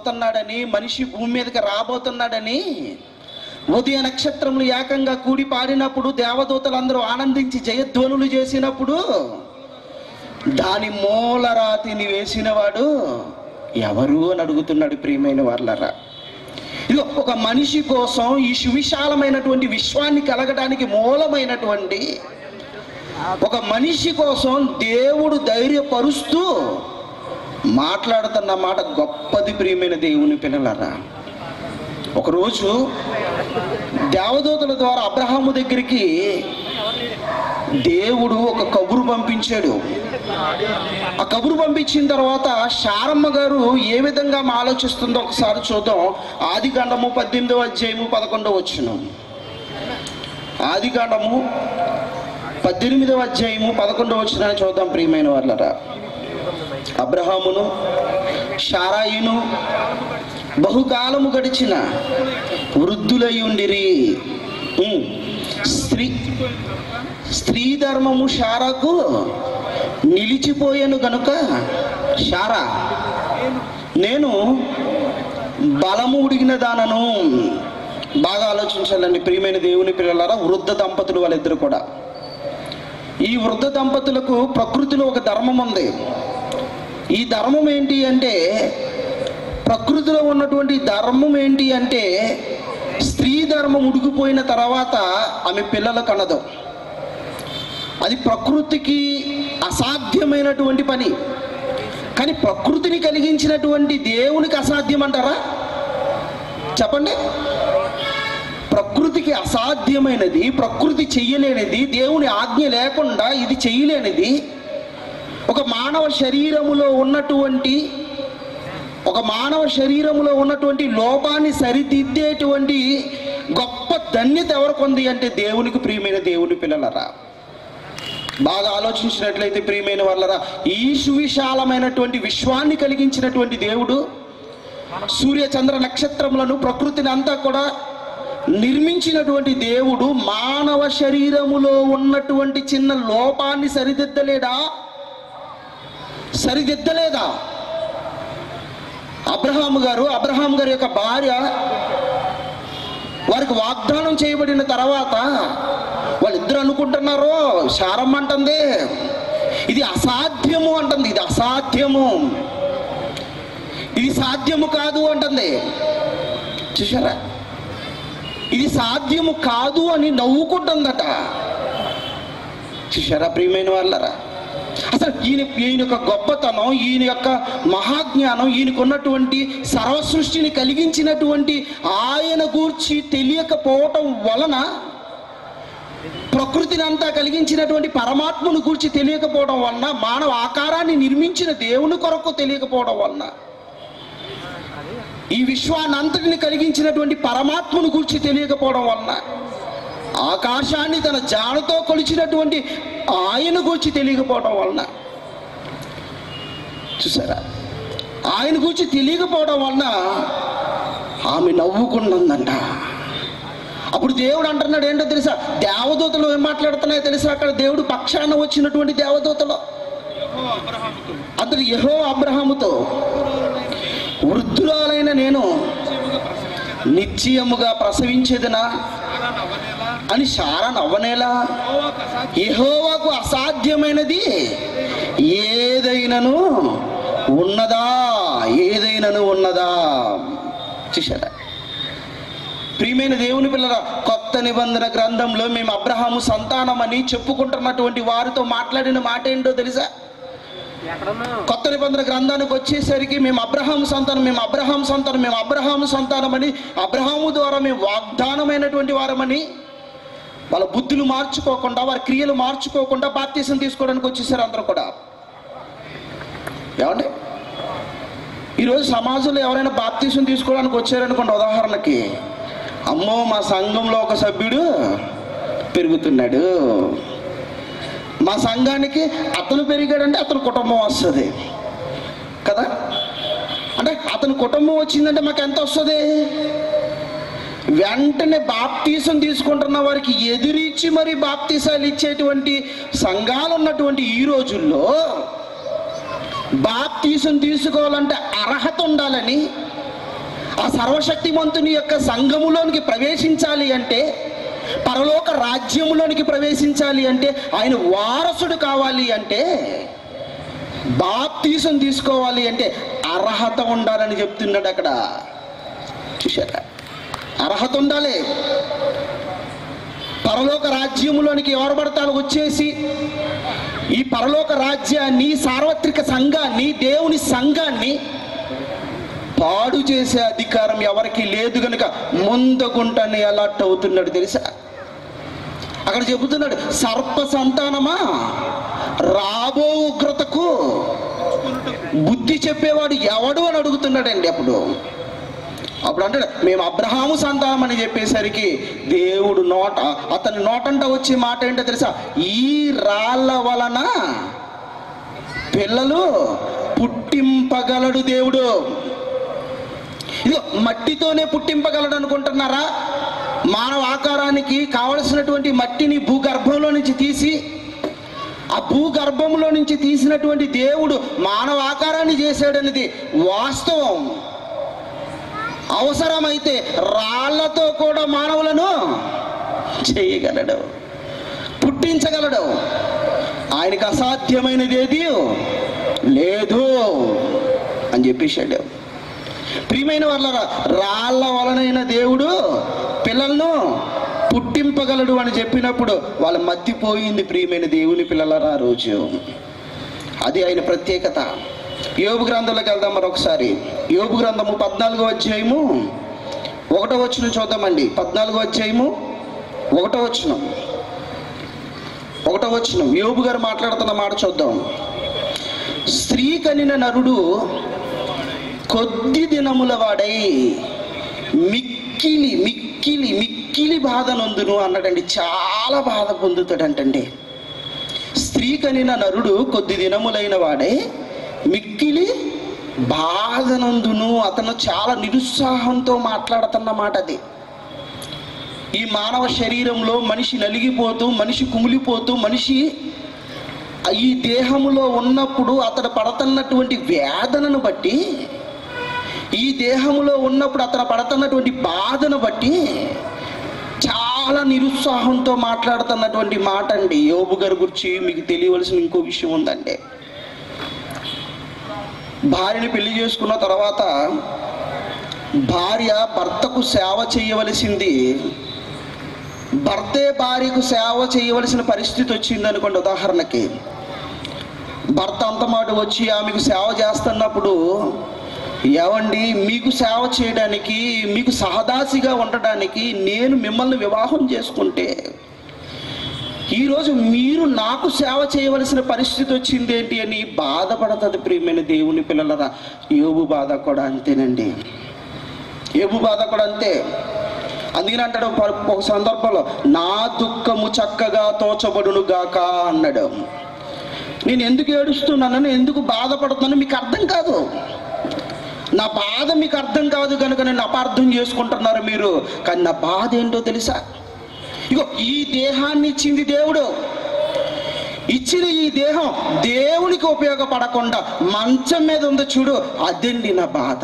పుట్టబోతున్నాడని మనిషి భూమి మీదకి రాబోతున్నాడని ఉదయ నక్షత్రములు ఏకంగా కూడి పాడినప్పుడు దేవదూతలందరూ ఆనందించి జయధ్వనులు చేసినప్పుడు దాని మూలరాతిని వేసినవాడు ఎవరు అని అడుగుతున్నాడు ప్రియమైన వాళ్ళరా ఇదిగో ఒక మనిషి కోసం ఈ సువిశాలమైనటువంటి విశ్వాన్ని కలగడానికి మూలమైనటువంటి ఒక మనిషి కోసం దేవుడు ధైర్యపరుస్తూ మాట్లాడుతున్న మాట గొప్పది ప్రియమైన దేవుని పిల్లలరా ఒకరోజు దేవదూతల ద్వారా అబ్రహాము దగ్గరికి దేవుడు ఒక కబురు పంపించాడు ఆ కబురు పంపించిన తర్వాత శారమ్మ గారు ఏ విధంగా ఆలోచిస్తుందో ఒకసారి చూద్దాం ఆది కాండము పద్దెనిమిదవ అధ్యాయము పదకొండవ వచ్చును ఆది కాండము పద్దెనిమిదవ అధ్యాయము పదకొండవ వచ్చిన చూద్దాం ప్రియమైన వాళ్ళరా అబ్రహామును షారాయిను బహుకాలము గడిచిన వృద్ధులై ఉండిరి ఉమ్. స్త్రీ స్త్రీ ధర్మము షారాకు నిలిచిపోయాను గనుక షారా నేను బలము ఉడిగిన దానను బాగా ఆలోచించాలండి ప్రియమైన దేవుని పిల్లలారా వృద్ధ దంపతులు వాళ్ళిద్దరు కూడా ఈ వృద్ధ దంపతులకు ప్రకృతిలో ఒక ధర్మం ఉంది ఈ ధర్మం ఏంటి అంటే ప్రకృతిలో ఉన్నటువంటి ధర్మం ఏంటి అంటే స్త్రీ ధర్మం ఉడికిపోయిన తర్వాత ఆమె పిల్లలు కనదు అది ప్రకృతికి అసాధ్యమైనటువంటి పని కానీ ప్రకృతిని కలిగించినటువంటి దేవునికి అసాధ్యం అంటారా చెప్పండి ప్రకృతికి అసాధ్యమైనది ప్రకృతి చెయ్యలేనిది దేవుని ఆజ్ఞ లేకుండా ఇది చెయ్యలేనిది ఒక మానవ శరీరములో ఉన్నటువంటి ఒక మానవ శరీరములో ఉన్నటువంటి లోపాన్ని సరిదిద్దేటువంటి గొప్ప ధన్యత ఎవరికి ఉంది అంటే దేవునికి ప్రియమైన దేవుని పిల్లలరా బాగా ఆలోచించినట్లయితే ప్రియమైన వాళ్ళరా ఈ సువిశాలమైనటువంటి విశ్వాన్ని కలిగించినటువంటి దేవుడు సూర్య చంద్ర నక్షత్రములను ప్రకృతిని అంతా కూడా నిర్మించినటువంటి దేవుడు మానవ శరీరములో ఉన్నటువంటి చిన్న లోపాన్ని సరిదిద్దలేడా సరిదిద్దలేదా అబ్రహాము గారు అబ్రహాం గారి యొక్క భార్య వారికి వాగ్దానం చేయబడిన తర్వాత వాళ్ళిద్దరు అనుకుంటున్నారు శారమ్మ అంటుంది ఇది అసాధ్యము అంటుంది ఇది అసాధ్యము ఇది సాధ్యము కాదు అంటుంది చూసారా ఇది సాధ్యము కాదు అని నవ్వుకుంటుందట చూసారా ప్రియమైన వాళ్ళరా అసలు ఈయన ఈయన యొక్క గొప్పతనం ఈయన యొక్క మహాజ్ఞానం ఈయనకున్నటువంటి సర్వ సృష్టిని కలిగించినటువంటి ఆయన గూర్చి తెలియకపోవటం వలన ప్రకృతిని అంతా కలిగించినటువంటి పరమాత్మను గూర్చి తెలియకపోవడం వలన మానవ ఆకారాన్ని నిర్మించిన దేవుని కొరకు తెలియకపోవడం వలన ఈ విశ్వాన్ని అంతటిని కలిగించినటువంటి పరమాత్మను గూర్చి తెలియకపోవడం వలన ఆకాశాన్ని తన జాడతో కొలిచినటువంటి ఆయన గురించి తెలియకపోవడం వలన చూసారా ఆయన గురించి తెలియకపోవడం వలన ఆమె నవ్వుకుంటుందంట అప్పుడు దేవుడు అంటున్నాడు ఏంటో తెలుసా దేవదూతలు ఏం మాట్లాడుతున్నాయో తెలుసా అక్కడ దేవుడు పక్షాన వచ్చినటువంటి దేవదూతలు అతడు యహో అబ్రహాముతో వృద్ధురాలైన నేను నిశ్చయముగా ప్రసవించేదనా అని సారా నవ్వనేలా యెహోవాకు అసాధ్యమైనది ఏదైనను ఉన్నదా ఏదైనను ఉన్నదా చూసారా ప్రియమైన దేవుని పిల్లల కొత్త నిబంధన గ్రంథంలో మేము అబ్రహాము సంతానమని చెప్పుకుంటున్నటువంటి వారితో మాట్లాడిన మాట ఏంటో తెలుసా కొత్త నిబంధన గ్రంథానికి వచ్చేసరికి మేము అబ్రహాం సంతానం మేము అబ్రహాం సంతానం మేము అబ్రహాం సంతానమని అబ్రహాము ద్వారా మేము వాగ్దానమైనటువంటి వారమని వాళ్ళ బుద్ధులు మార్చుకోకుండా వారి క్రియలు మార్చుకోకుండా బాప్తీసం తీసుకోవడానికి వచ్చేసారు అందరూ కూడా ఏమండి ఈరోజు సమాజంలో ఎవరైనా బాప్తీసం తీసుకోవడానికి వచ్చారనుకోండి ఉదాహరణకి అమ్మో మా సంఘంలో ఒక సభ్యుడు పెరుగుతున్నాడు మా సంఘానికి అతను పెరిగాడంటే అతని కుటుంబం వస్తుంది కదా అంటే అతని కుటుంబం వచ్చిందంటే మాకు ఎంత వస్తుంది వెంటనే బాప్తీసం తీసుకుంటున్న వారికి ఎదిరించి మరి బాప్తీసాలు ఇచ్చేటువంటి సంఘాలు ఉన్నటువంటి ఈ రోజుల్లో బాప్తీసం తీసుకోవాలంటే అర్హత ఉండాలని ఆ సర్వశక్తిమంతుని యొక్క సంఘములోనికి ప్రవేశించాలి అంటే పరలోక రాజ్యములోనికి ప్రవేశించాలి అంటే ఆయన వారసుడు కావాలి అంటే బాప్తీసం తీసుకోవాలి అంటే అర్హత ఉండాలని చెప్తున్నాడు అక్కడ చూశారా అర్హత ఉండాలి పరలోక రాజ్యములోనికి ఎవరు పడతారు వచ్చేసి ఈ పరలోక రాజ్యాన్ని సార్వత్రిక సంఘాన్ని దేవుని సంఘాన్ని పాడు చేసే అధికారం ఎవరికి లేదు గనుక ముందుకుంటానే అలర్ట్ అవుతున్నాడు తెలుసా అక్కడ చెబుతున్నాడు సర్ప సంతానమా రాబో ఉగ్రతకు బుద్ధి చెప్పేవాడు ఎవడు అని అడుగుతున్నాడండి అప్పుడు అప్పుడు అంటాడు మేము అబ్రహాము సంతానం అని చెప్పేసరికి దేవుడు నోట అతని నోటంట వచ్చే మాట ఏంటో తెలుసా ఈ రాళ్ళ వలన పిల్లలు పుట్టింపగలడు దేవుడు ఇదిగో మట్టితోనే పుట్టింపగలడు అనుకుంటున్నారా మానవ ఆకారానికి కావలసినటువంటి మట్టిని భూగర్భంలో నుంచి తీసి ఆ భూగర్భంలో నుంచి తీసినటువంటి దేవుడు మానవ ఆకారాన్ని చేశాడనేది వాస్తవం అవసరమైతే రాళ్లతో కూడా మానవులను చేయగలడు పుట్టించగలడు ఆయనకు అసాధ్యమైనది ఏది లేదు అని చెప్పేశాడు ప్రియమైన వాళ్ళ రాళ్ళ వలనైన దేవుడు పిల్లలను పుట్టింపగలడు అని చెప్పినప్పుడు వాళ్ళ మత్తిపోయింది ప్రియమైన దేవుని పిల్లలరా ఆ రోజు అది ఆయన ప్రత్యేకత యోబు గ్రంథంలోకి వెళ్దాం మరొకసారి యోబు గ్రంథము పద్నాలుగో అధ్యాయము ఒకటో వచ్చిన చూద్దామండి పద్నాలుగో అధ్యాయము ఒకటో వచ్చిన ఒకటో వచ్చిన యోబు గారు మాట్లాడుతున్న మాట చూద్దాం స్త్రీ కనిన నరుడు కొద్ది దినముల వాడై మిక్కిలి మిక్కిలి మిక్కిలి బాధ నొందును అన్నాడండి చాలా బాధ పొందుతాడంటండి స్త్రీ కనిన నరుడు కొద్ది దినములైన వాడే మిక్కిలి బాధనందును అతను చాలా నిరుత్సాహంతో మాట్లాడుతున్న మాట అది ఈ మానవ శరీరంలో మనిషి నలిగిపోతూ మనిషి కుమిలిపోతూ మనిషి ఈ దేహములో ఉన్నప్పుడు అతడు పడుతున్నటువంటి వేదనను బట్టి ఈ దేహములో ఉన్నప్పుడు అతను పడుతున్నటువంటి బాధను బట్టి చాలా నిరుత్సాహంతో మాట్లాడుతున్నటువంటి మాట అండి యోబు గారి గురించి మీకు తెలియవలసిన ఇంకో విషయం ఉందండి భార్యని పెళ్లి చేసుకున్న తర్వాత భార్య భర్తకు సేవ చేయవలసింది భర్తే భార్యకు సేవ చేయవలసిన పరిస్థితి వచ్చింది అనుకోండి ఉదాహరణకి భర్త అంతమాట వచ్చి ఆమెకు సేవ చేస్తున్నప్పుడు ఏవండి మీకు సేవ చేయడానికి మీకు సహదాసిగా ఉండడానికి నేను మిమ్మల్ని వివాహం చేసుకుంటే ఈరోజు మీరు నాకు సేవ చేయవలసిన పరిస్థితి వచ్చింది ఏంటి అని బాధపడుతుంది ప్రియమైన దేవుని పిల్లలరా యోబు బాధ కూడా అంతేనండి యోబు బాధ కూడా అంతే అందుకని అంటాడు ప- ఒక సందర్భంలో నా దుఃఖము చక్కగా తోచబడును గాక అన్నాడు నేను ఎందుకు ఏడుస్తున్నానని ఎందుకు బాధపడుతున్నాను మీకు అర్థం కాదు నా బాధ మీకు అర్థం కాదు కనుక నేను అపార్థం చేసుకుంటున్నారు మీరు కానీ నా బాధ ఏంటో తెలుసా ఇగో ఈ దేహాన్ని ఇచ్చింది దేవుడు ఇచ్చిన ఈ దేహం దేవునికి ఉపయోగపడకుండా మంచం మీద ఉంది చూడు అదండి నా బాధ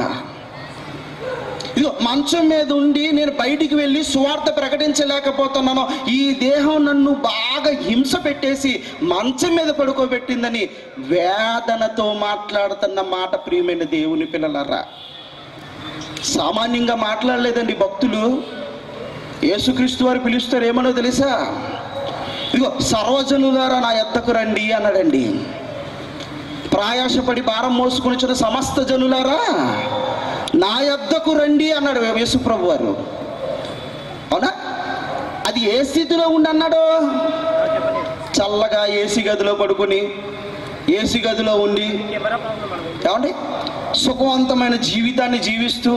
ఇదిగో మంచం మీద ఉండి నేను బయటికి వెళ్ళి సువార్త ప్రకటించలేకపోతున్నాను ఈ దేహం నన్ను బాగా హింస పెట్టేసి మంచం మీద పడుకోబెట్టిందని వేదనతో మాట్లాడుతున్న మాట ప్రియమైన దేవుని పిల్లలరా సామాన్యంగా మాట్లాడలేదండి భక్తులు యేసుక్రీస్తు వారు పిలుస్తారు ఏమనో తెలుసా ఇదిగో సర్వజనులారా నా ఎద్దకు రండి అన్నాడండి ప్రయాసపడి భారం మోసుకుని వచ్చిన సమస్త జనులారా నా యొద్దకు రండి అన్నాడు యేసుప్రభు వారు అవునా అది ఏ స్థితిలో ఉండి అన్నాడు చల్లగా ఏసీ గదిలో పడుకొని ఏసీ గదిలో ఉండి ఏమండి సుఖవంతమైన జీవితాన్ని జీవిస్తూ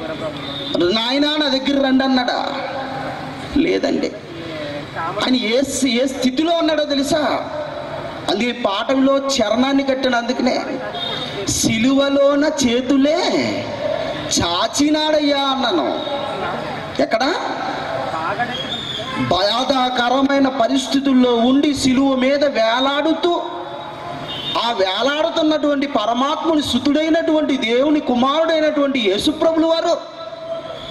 నాయనా నా దగ్గర రండి అన్నాడా లేదండి ఆయన ఏ ఏ స్థితిలో ఉన్నాడో తెలుసా అందుకే పాఠంలో చరణాన్ని కట్టిన అందుకనే సిలువలోన చేతులే చాచినాడయ్యా అన్నాను ఎక్కడ బాధాకరమైన పరిస్థితుల్లో ఉండి సిలువ మీద వేలాడుతూ ఆ వేలాడుతున్నటువంటి పరమాత్ముని సుతుడైనటువంటి దేవుని కుమారుడైనటువంటి యేసుప్రభులు వారు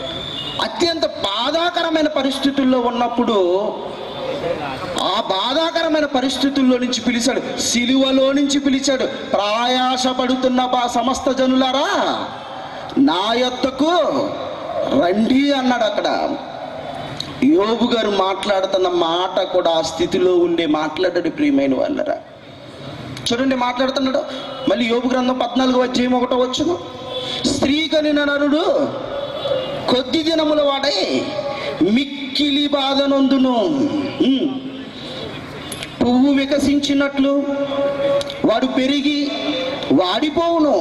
అత్యంత బాధాకరమైన పరిస్థితుల్లో ఉన్నప్పుడు ఆ బాధాకరమైన పరిస్థితుల్లో నుంచి పిలిచాడు సిలువలో నుంచి పిలిచాడు ప్రయాసపడుతున్న బా సమస్త జనులారా నా యొద్దకు రండి అన్నాడు అక్కడ యోబు గారు మాట్లాడుతున్న మాట కూడా ఆ స్థితిలో ఉండే మాట్లాడాడు ప్రియమైన వాళ్ళరా చూడండి మాట్లాడుతున్నాడు మళ్ళీ యోబు గ్రంథం పద్నాలుగు అధ్యాయం ఒకటో వచ్చును స్త్రీ కనిన నరుడు కొద్ది దినముల వాడై మిక్కిలి బాధనొందును ఉమ్. పువ్వు వికసించినట్లు వాడు పెరిగి వాడిపోవును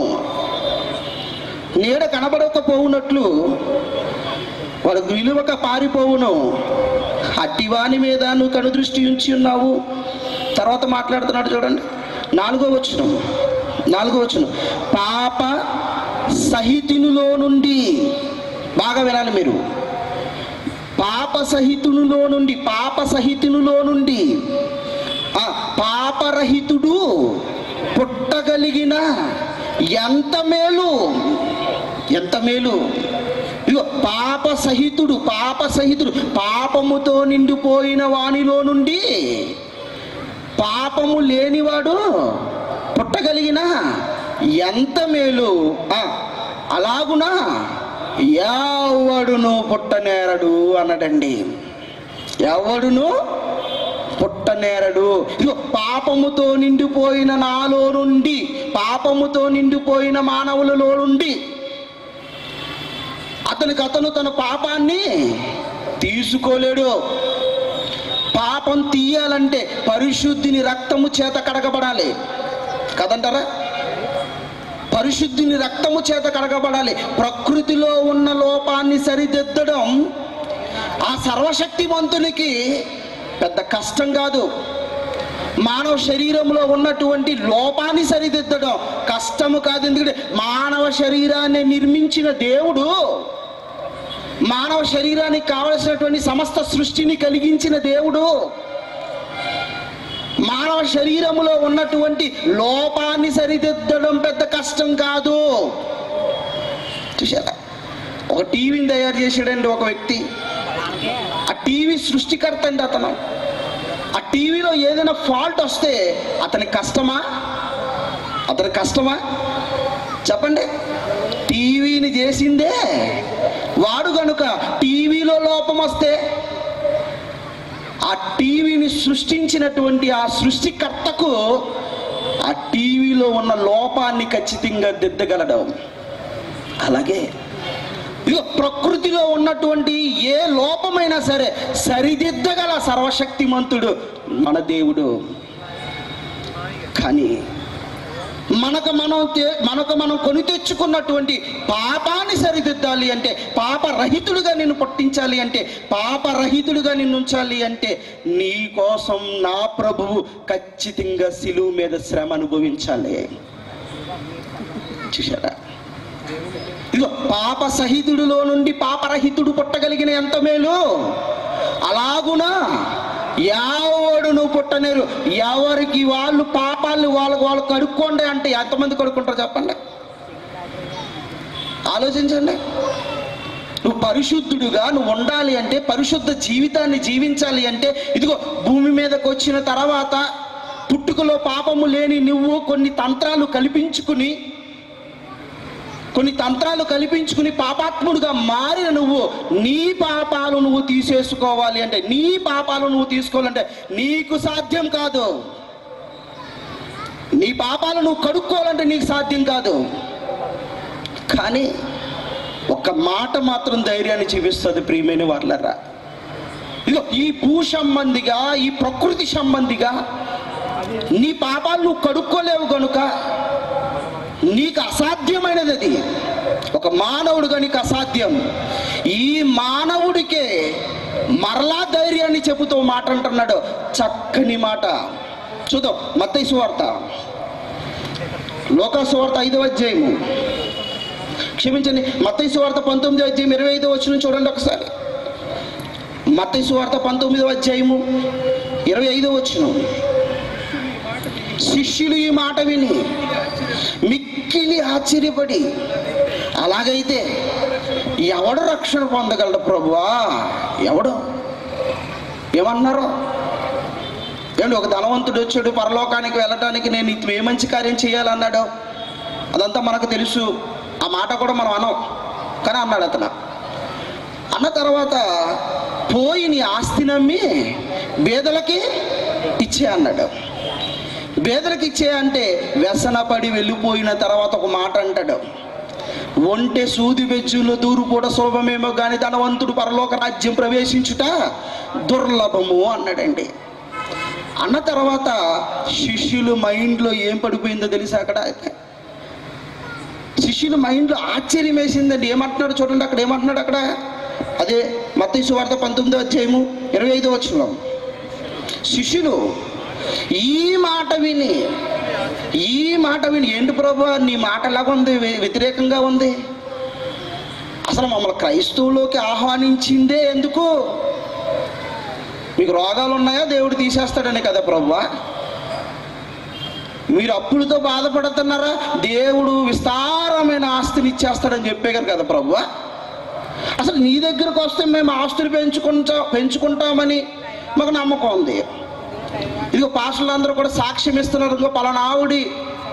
నీడ కనబడకపోవునట్లు వాడు విలువక పారిపోవును అట్టివాని మీద నువ్వు కనుదృష్టి ఉంచి ఉన్నావు తర్వాత మాట్లాడుతున్నాడు చూడండి నాలుగో వచ్చును నాలుగో వచ్చును పాప సహితునిలో నుండి బాగా వినాలి మీరు పాప సహితునిలో నుండి పాప సహితునిలో నుండి ఆ పాపరహితుడు పుట్టగలిగిన ఎంత మేలు ఎంత మేలు ఇదిగో పాప సహితుడు పాప సహితుడు పాపముతో నిండిపోయిన వానిలో నుండి పాపము లేనివాడు పుట్టగలిగిన ఎంత మేలు ఆ, అలాగునా ఎవడును పుట్టనేరడు అన్నడండి ఎవడును పుట్టనేరడు ఇదిగో పాపముతో నిండిపోయిన నాలో నుండి పాపముతో నిండిపోయిన మానవులలో నుండి అతనికి అతను తన పాపాన్ని తీసుకోలేడు పాపం తీయాలంటే పరిశుద్ధిని రక్తము చేత కడగబడాలి కదంటారా పరిశుద్ధిని రక్తము చేత కడగబడాలి ప్రకృతిలో ఉన్న లోపాన్ని సరిదిద్దడం ఆ సర్వశక్తివంతునికి పెద్ద కష్టం కాదు మానవ శరీరంలో ఉన్నటువంటి లోపాన్ని సరిదిద్దడం కష్టము కాదు ఎందుకంటే మానవ శరీరాన్ని నిర్మించిన దేవుడు మానవ శరీరానికి కావలసినటువంటి సమస్త సృష్టిని కలిగించిన దేవుడు మానవ శరీరములో ఉన్నటువంటి లోపాన్ని సరిదిద్దడం పెద్ద కష్టం కాదు చూసారా ఒక టీవీని తయారు చేసాడండి ఒక వ్యక్తి ఆ టీవీ సృష్టికర్త అండి అతను ఆ టీవీలో ఏదైనా ఫాల్ట్ వస్తే అతని కష్టమా అతని కష్టమా చెప్పండి టీవీని చేసిందే వాడు గనుక టీవీలో లోపం వస్తే ఆ టీవీని సృష్టించినటువంటి ఆ సృష్టికర్తకు ఆ టీవీలో ఉన్న లోపాన్ని ఖచ్చితంగా దిద్దగలడం అలాగే ఇదిగో ప్రకృతిలో ఉన్నటువంటి ఏ లోపమైనా సరే సరిదిద్దగల సర్వశక్తిమంతుడు మన దేవుడు కానీ మనకు మనం తే- మనకు మనం కొని తెచ్చుకున్నటువంటి పాపాన్ని సరిదిద్దాలి అంటే పాపరహితుడుగా నిన్ను పుట్టించాలి అంటే పాపరహితుడుగా నిన్ను ఉంచాలి అంటే నీ కోసం నా ప్రభువు ఖచ్చితంగా సిలువు మీద శ్రమ అనుభవించాలి చూసారా ఇదిగో పాప సహితుడిలో నుండి పాపరహితుడు పుట్టగలిగిన ఎంత మేలు అలాగునా ఎవడును పుట్టనేరు ఎవరికి వాళ్ళు పాపాలు వాళ్ళకు వాళ్ళు కడుక్కోండి అంటే ఎంతమంది కడుక్కుంటారు చెప్పండి ఆలోచించండి నువ్వు పరిశుద్ధుడుగా నువ్వు ఉండాలి అంటే పరిశుద్ధ జీవితాన్ని జీవించాలి అంటే ఇదిగో భూమి మీదకి వచ్చిన తర్వాత పుట్టుకలో పాపము లేని నువ్వు కొన్ని తంత్రాలు కల్పించుకుని కొన్ని తంత్రాలు కల్పించుకుని పాపాత్ముడుగా మారిన నువ్వు నీ పాపాలు నువ్వు తీసేసుకోవాలి అంటే నీ పాపాలు నువ్వు తీసుకోవాలంటే నీకు సాధ్యం కాదు నీ పాపాలు నువ్వు కడుక్కోవాలంటే నీకు సాధ్యం కాదు కానీ ఒక మాట మాత్రం ధైర్యాన్ని చూపిస్తుంది ప్రియమైన వాళ్ళరా ఇదిగో ఈ భూ సంబంధిగా ఈ ప్రకృతి సంబంధిగా నీ పాపాలు నువ్వు కడుక్కోలేవు కనుక నీకు అసాధ్యమైనది అది ఒక మానవుడుగా నీకు అసాధ్యం ఈ మానవుడికే మరలా ధైర్యాన్ని చెబుతూ మాట అంటున్నాడు చక్కని మాట చూద్దాం మత్తయి సువార్త లోకా సువార్త ఐదవ అధ్యాయము క్షమించండి మత్తయి సువార్త పంతొమ్మిదో అధ్యాయం ఇరవై ఐదో వచ్చిన చూడండి ఒకసారి మత్తయి సువార్త పంతొమ్మిదవ అధ్యాయము ఇరవై ఐదో వచ్చిన శిష్యులు ఈ మాట విని మిక్కిలి ఆశ్చర్యపడి అలాగైతే ఎవడు రక్షణ పొందగలడు ప్రభువా ఎవడు ఏమన్నారు ఏమండి ఒక ధనవంతుడు వచ్చాడు పరలోకానికి వెళ్ళటానికి నేను ఇది ఏ మంచి కార్యం చేయాలన్నాడు అదంతా మనకు తెలుసు ఆ మాట కూడా మనం అనం కానీ అన్నాడు అతను అన్న తర్వాత పోయి నీ ఆస్తి నమ్మి బేదలకి ఇచ్చే అన్నాడు బేదలకు ఇచ్చే అంటే వ్యసనపడి వెళ్ళిపోయిన తర్వాత ఒక మాట అంటాడు ఒంటె సూది వెజ్జులో దూరు కూడా సులభమేమో కానీ ధనవంతుడు పరలోక రాజ్యం ప్రవేశించుట దుర్లభము అన్నాడండి అన్న తర్వాత శిష్యులు మైండ్లో ఏం పడిపోయిందో తెలుసా అక్కడ శిష్యుల మైండ్లో ఆశ్చర్యం వేసిందండి ఏమంటున్నాడు చూడండి అక్కడ ఏమంటున్నాడు అక్కడ అదే మత్తయి వార్త పంతొమ్మిదో అధ్యాయము ఇరవై ఐదో వచ్చిన శిష్యులు ఈ మాట విని ఈ మాట విని ఏంటి ప్రభు నీ మాట ఎలాగ ఉంది వ్య- వ్యతిరేకంగా ఉంది అసలు మమ్మల్ని క్రైస్తవులోకి ఆహ్వానించిందే ఎందుకు మీకు రోగాలు ఉన్నాయా దేవుడు తీసేస్తాడని కదా ప్రభువా మీరు అప్పులతో బాధపడుతున్నారా దేవుడు విస్తారమైన ఆస్తిని ఇచ్చేస్తాడని చెప్పేగారు కదా ప్రభు అసలు నీ దగ్గరకు వస్తే మేము ఆస్తులు పెంచుకుంటా పెంచుకుంటామని మాకు నమ్మకం ఉంది ఇదిగో పాస్టర్లు అందరూ కూడా సాక్ష్యం ఇస్తున్నారు ఇదిగో పలానా ఆవిడి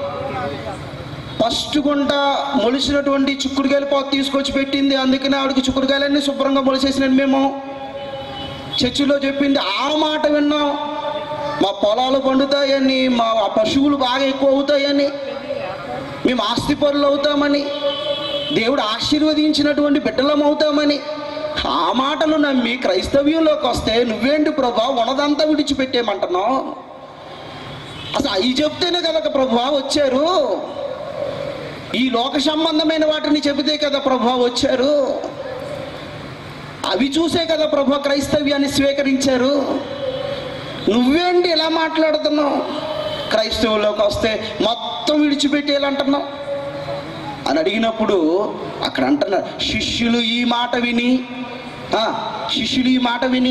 ఫస్ట్ గుంట మొలిసినటువంటి చిక్కుడుకాయలు పోత తీసుకొచ్చి పెట్టింది అందుకని ఆవిడకి చిక్కుడుకాయలన్నీ శుభ్రంగా మొలిసేసినాను మేము చర్చిలో చెప్పింది ఆ మాట విన్నాం మా పొలాలు పండుతాయని మా పశువులు బాగా ఎక్కువ అవుతాయని మేము ఆస్తి పరులు అవుతామని దేవుడు ఆశీర్వదించినటువంటి బిడ్డలం అవుతామని ఆ మాటలు నమ్మి క్రైస్తవ్యంలోకి వస్తే నువ్వేంటి ప్రభా ఉన్నదంతా విడిచిపెట్టేమంటున్నావు అసలు అవి చెప్తేనే కదా ప్రభా వచ్చారు ఈ లోక సంబంధమైన వాటిని చెబితే కదా ప్రభా వచ్చారు అవి చూసే కదా ప్రభు క్రైస్తవ్యాన్ని స్వీకరించారు నువ్వేంటి ఇలా మాట్లాడుతున్నావు క్రైస్తవులోకి వస్తే మొత్తం విడిచిపెట్టేయాలంటున్నావు అని అడిగినప్పుడు అక్కడ అంటున్నారు శిష్యులు ఈ మాట విని ఆ, శిష్యులు ఈ మాట విని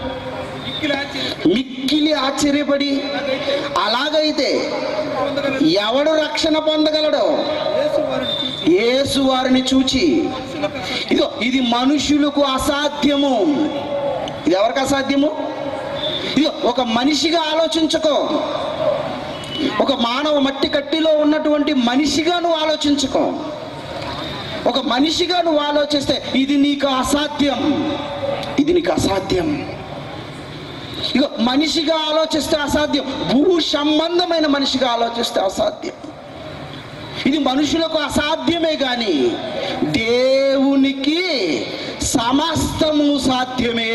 మిక్కిలి ఆశ్చర్యపడి అలాగైతే ఎవడు రక్షణ పొందగలడో యేసు వారిని చూచి ఇదో ఇది మనుషులకు అసాధ్యము ఇది ఎవరికి అసాధ్యము ఇదో ఒక మనిషిగా ఆలోచించుకో ఒక మానవ మట్టి కట్టిలో ఉన్నటువంటి మనిషిగా నువ్వు ఆలోచించుకో ఒక మనిషిగా నువ్వు ఆలోచిస్తే ఇది నీకు అసాధ్యం ఇది నీకు అసాధ్యం ఇక మనిషిగా ఆలోచిస్తే అసాధ్యం భూ సంబంధమైన మనిషిగా ఆలోచిస్తే అసాధ్యం ఇది మనుషులకు అసాధ్యమే కానీ దేవునికి సమస్తము సాధ్యమే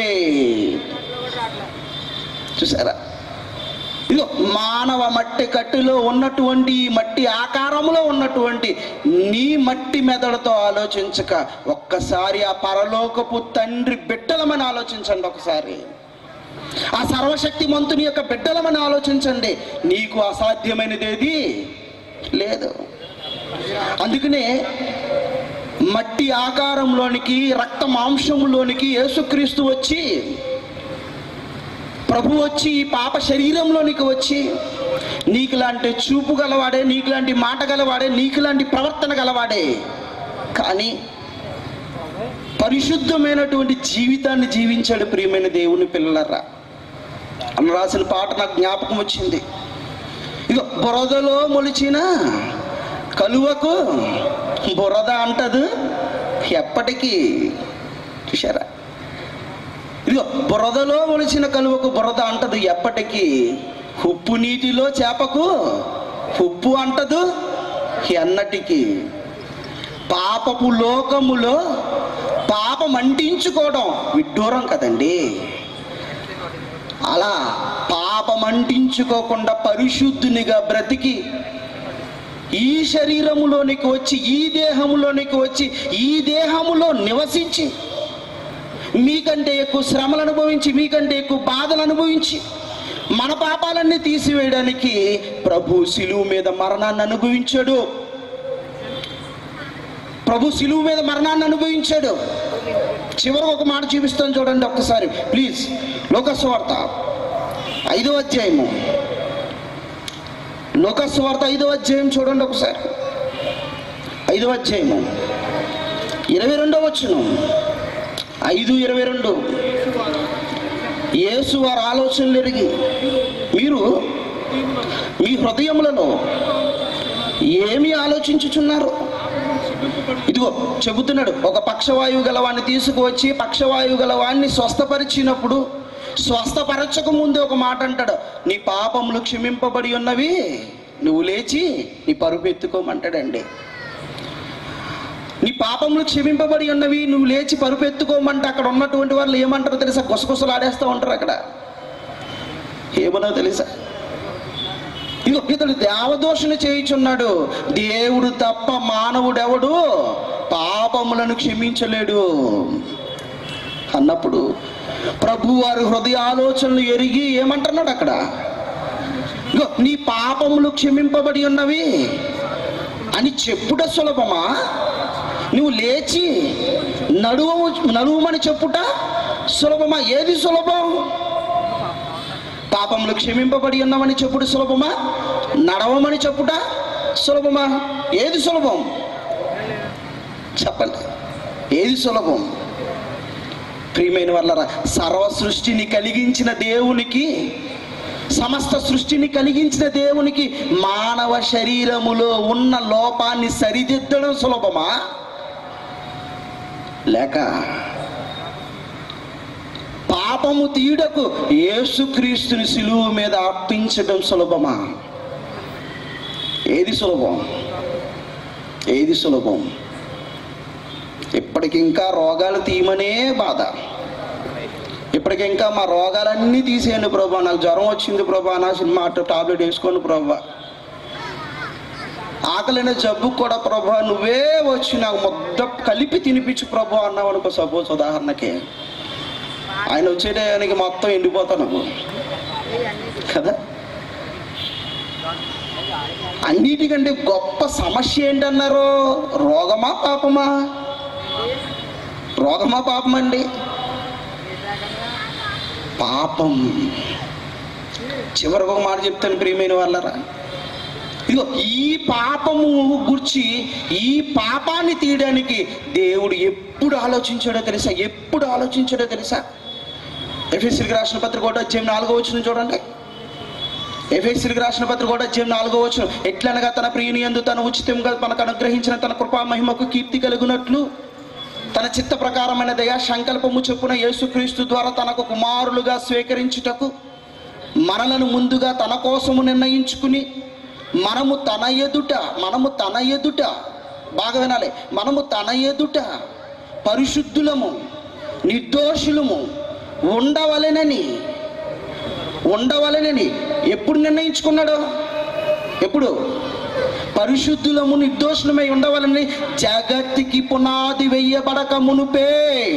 చూసారా ఇదిగో మానవ మట్టి కట్టులో ఉన్నటువంటి ఈ మట్టి ఆకారంలో ఉన్నటువంటి నీ మట్టి మెదడుతో ఆలోచించక ఒక్కసారి ఆ పరలోకపు తండ్రి బిడ్డలమని ఆలోచించండి ఒకసారి ఆ సర్వశక్తి మంతుని యొక్క బిడ్డలమని ఆలోచించండి నీకు అసాధ్యమైనదేది లేదు అందుకనే మట్టి ఆకారంలోనికి రక్త మాంసంలోనికి యేసుక్రీస్తు వచ్చి ప్రభు వచ్చి ఈ పాప శరీరంలోనికి వచ్చి నీకు లాంటి చూపు గలవాడే నీకు లాంటి మాట గలవాడే నీకు లాంటి ప్రవర్తన గలవాడే కానీ పరిశుద్ధమైనటువంటి జీవితాన్ని జీవించాడు ప్రియమైన దేవుని పిల్లలరా అని రాసిన పాట నాకు జ్ఞాపకం వచ్చింది ఇక బురదలో మొలిచిన కలువకు బురద అంటదు ఎప్పటికీ చూశారా ఇదిగో బురదలో మొలిచిన కలువకు బురద అంటదు ఎప్పటికీ ఉప్పు నీటిలో చేపకు ఉప్పు అంటదు ఎన్నటికి పాపపు లోకములో పాపం అంటించుకోవడం విడ్డూరం కదండి అలా పాపం అంటించుకోకుండా పరిశుద్ధునిగా బ్రతికి ఈ శరీరములోనికి వచ్చి ఈ దేహములోనికి వచ్చి ఈ దేహములో నివసించి మీకంటే ఎక్కువ శ్రమలు అనుభవించి మీకంటే ఎక్కువ బాధలు అనుభవించి మన పాపాలన్నీ తీసివేయడానికి ప్రభు శిలువు మీద మరణాన్ని అనుభవించాడు ప్రభు శిలువు మీద మరణాన్ని అనుభవించాడు చివరికి ఒక మాట చూపిస్తాను చూడండి ఒక్కసారి ప్లీజ్ లోకస్వార్త ఐదో అధ్యాయము లోకస్వార్త ఐదో అధ్యాయం చూడండి ఒకసారి ఐదో అధ్యాయము ఇరవై రెండో వచ్చును ఐదు ఇరవై రెండు యేసు వారి ఆలోచనలు ఎరిగి మీరు మీ హృదయములలో ఏమి ఆలోచించుచున్నారు ఇదిగో చెబుతున్నాడు ఒక పక్షవాయువు గలవాన్ని తీసుకువచ్చి పక్షవాయువు గలవాన్ని స్వస్థపరిచినప్పుడు స్వస్థపరచక ముందే ఒక మాట అంటాడు నీ పాపములు క్షమింపబడి ఉన్నవి నువ్వు లేచి నీ పరుపు ఎత్తుకోమంటాడండి నీ పాపములు క్షమింపబడి ఉన్నవి నువ్వు లేచి పరుపు ఎత్తుకోమంటే అక్కడ ఉన్నటువంటి వాళ్ళు ఏమంటారో తెలుసా గుసగుసలు ఆడేస్తూ ఉంటారు అక్కడ ఏమన్నా తెలుసా ఇదిగో ఇతడు దేవదోషణ చేయుచున్నాడు దేవుడు తప్ప మానవుడెవడు పాపములను క్షమించలేడు అన్నప్పుడు ప్రభు వారి హృదయ ఆలోచనలు ఎరిగి ఏమంటున్నాడు అక్కడ ఇగో నీ పాపములు క్షమింపబడి ఉన్నవి అని చెప్పుట సులభమా నువ్వు లేచి నడువు నడువమని చెప్పుట సులభమా ఏది సులభం పాపములు క్షమింపబడి ఉన్నామని చెప్పుడు సులభమా నడవమని చెప్పుట సులభమా ఏది సులభం చెప్పండి ఏది సులభం ప్రియమైన వల్ల సర్వ సృష్టిని కలిగించిన దేవునికి సమస్త సృష్టిని కలిగించిన దేవునికి మానవ శరీరములో ఉన్న లోపాన్ని సరిదిద్దడం సులభమా లేక పాపము తీయుటకు యేసుక్రీస్తుని సిలువ మీద అర్పించడం సులభమా ఏది సులభం ఏది సులభం ఇప్పటికింకా రోగాలు తీయమనే బాధ ఇప్పటికింకా మా రోగాలన్నీ తీసేయండి ప్రభా నాకు జ్వరం వచ్చింది ప్రభా నా సినిమా అటు టాబ్లెట్ వేసుకోండి ప్రభా ఆకలిన జబ్బు కూడా ప్రభా నువ్వే వచ్చి నాకు ముద్ద కలిపి తినిపించు ప్రభా అన్నావు అనుకో సపోజ్ ఉదాహరణకి ఆయన వచ్చేటానికి మొత్తం ఎండిపోతావు నువ్వు కదా అన్నిటికంటే గొప్ప సమస్య ఏంటన్నారు రోగమా పాపమా రోగమా పాపమండి పాపం చివరికి ఒక మాట చెప్తాను ప్రియమైన వాళ్ళరా ఇదిగో ఈ పాపము గుర్చి ఈ పాపాన్ని తీయడానికి దేవుడు ఎప్పుడు ఆలోచించాడో తెలుసా ఎప్పుడు ఆలోచించాడో తెలుసా ఎఫ్ఎస్సీకి రాసిన పత్రిక ఒకటి అధ్యాయం నాలుగో వచ్చిన చూడండి ఎఫ్ఎస్సీకి రాసిన పత్రిక ఒకటి అధ్యాయం నాలుగో వచ్చిన ఎట్లనగా తన ప్రియుని యందు తన ఉచితంగా మనకు అనుగ్రహించిన తన కృపా మహిమకు కీర్తి కలుగునట్లు తన చిత్త ప్రకారమైన దయా సంకల్పము చొప్పున యేసుక్రీస్తు ద్వారా తనకు కుమారులుగా స్వీకరించుటకు మనలను ముందుగా తన కోసము నిర్ణయించుకుని మనము తన ఎదుట మనము తన ఎదుట బాగా వినాలి మనము తన ఎదుట పరిశుద్ధులము నిర్దోషులము ఉండవలెనని ఉండవలెనని ఎప్పుడు నిర్ణయించుకున్నాడు ఎప్పుడు పరిశుద్ధులము నిర్దోషులమై ఉండవాలని జగత్తుకి పునాది వెయ్యబడక మునుపే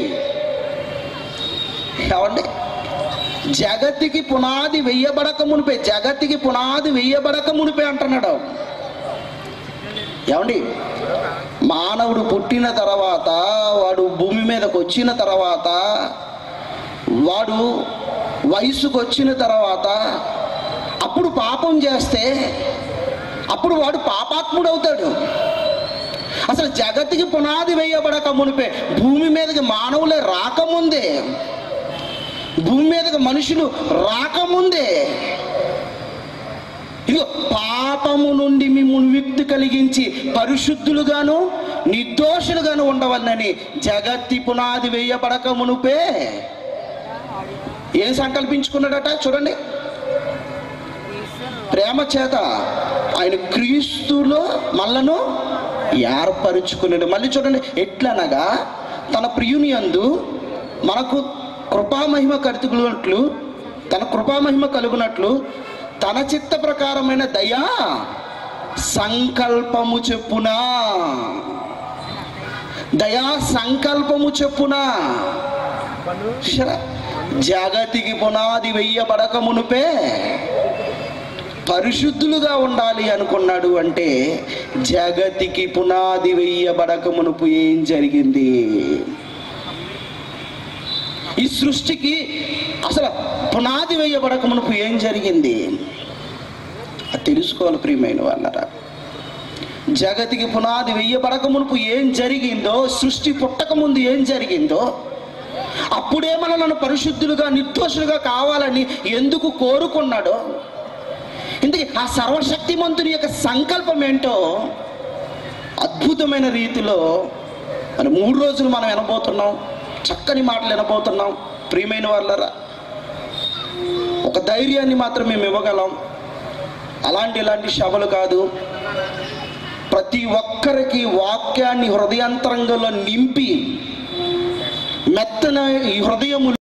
ఏమండి జగత్తుకి పునాది వెయ్యబడక మునిపే జగత్తుకి పునాది వెయ్యబడక మునిపే అంటున్నాడు ఏమండి మానవుడు పుట్టిన తర్వాత వాడు భూమి మీదకి వచ్చిన తర్వాత వాడు వయసుకు వచ్చిన తర్వాత అప్పుడు పాపం చేస్తే అప్పుడు వాడు పాపాత్ముడు అవుతాడు అసలు జగత్తుకి పునాది వేయబడక మునిపే భూమి మీదకి మానవులే రాకముందే భూమి మీదకి మనుషులు రాకముందే ఇదిగో పాపము నుండి మిమ్మల్ని విక్తి కలిగించి పరిశుద్ధులుగాను నిర్దోషులుగాను ఉండవలనని జగత్తి పునాది వేయబడక మునుపే ఏం సంకల్పించుకున్నాడట చూడండి ప్రేమ చేత ఆయన క్రీస్తులో మనలను ఏర్పరుచుకున్నాడు మళ్ళీ చూడండి ఎట్లనగా తన ప్రియుని అందు మనకు కృపామహిమ కలుగునట్లు తన కృపామహిమ కలుగునట్లు తన చిత్త ప్రకారమైన దయా సంకల్పము చెప్పునా దయా సంకల్పము చెప్పునా చూశారా? జగతికి పునాది వెయ్యబడక మునుపే పరిశుద్ధులుగా ఉండాలి అనుకున్నాడు అంటే జగతికి పునాది వెయ్యబడక మునుపు ఏం జరిగింది ఈ సృష్టికి అసలు పునాది వేయబడక మునుపు ఏం జరిగింది అది తెలుసుకోవాలి ప్రియమైన వాళ్ళరా జగతికి పునాది వెయ్యబడక మునుపు ఏం జరిగిందో సృష్టి పుట్టక ముందు ఏం జరిగిందో అప్పుడే మనలను పరిశుద్ధులుగా నిర్దోషులుగా కావాలని ఎందుకు కోరుకున్నాడో ఇందుకే ఆ సర్వశక్తిమంతుని యొక్క సంకల్పం ఏంటో అద్భుతమైన రీతిలో మరి మూడు రోజులు మనం వినబోతున్నాం చక్కని మాటలు వినబోతున్నాం ప్రియమైన వాళ్ళరా ఒక ధైర్యాన్ని మాత్రం మేము ఇవ్వగలం అలాంటి ఇలాంటి సభలు కాదు ప్రతి ఒక్కరికి వాక్యాన్ని హృదయాంతరంగంలో నింపి మెత్తన ఈ హృదయము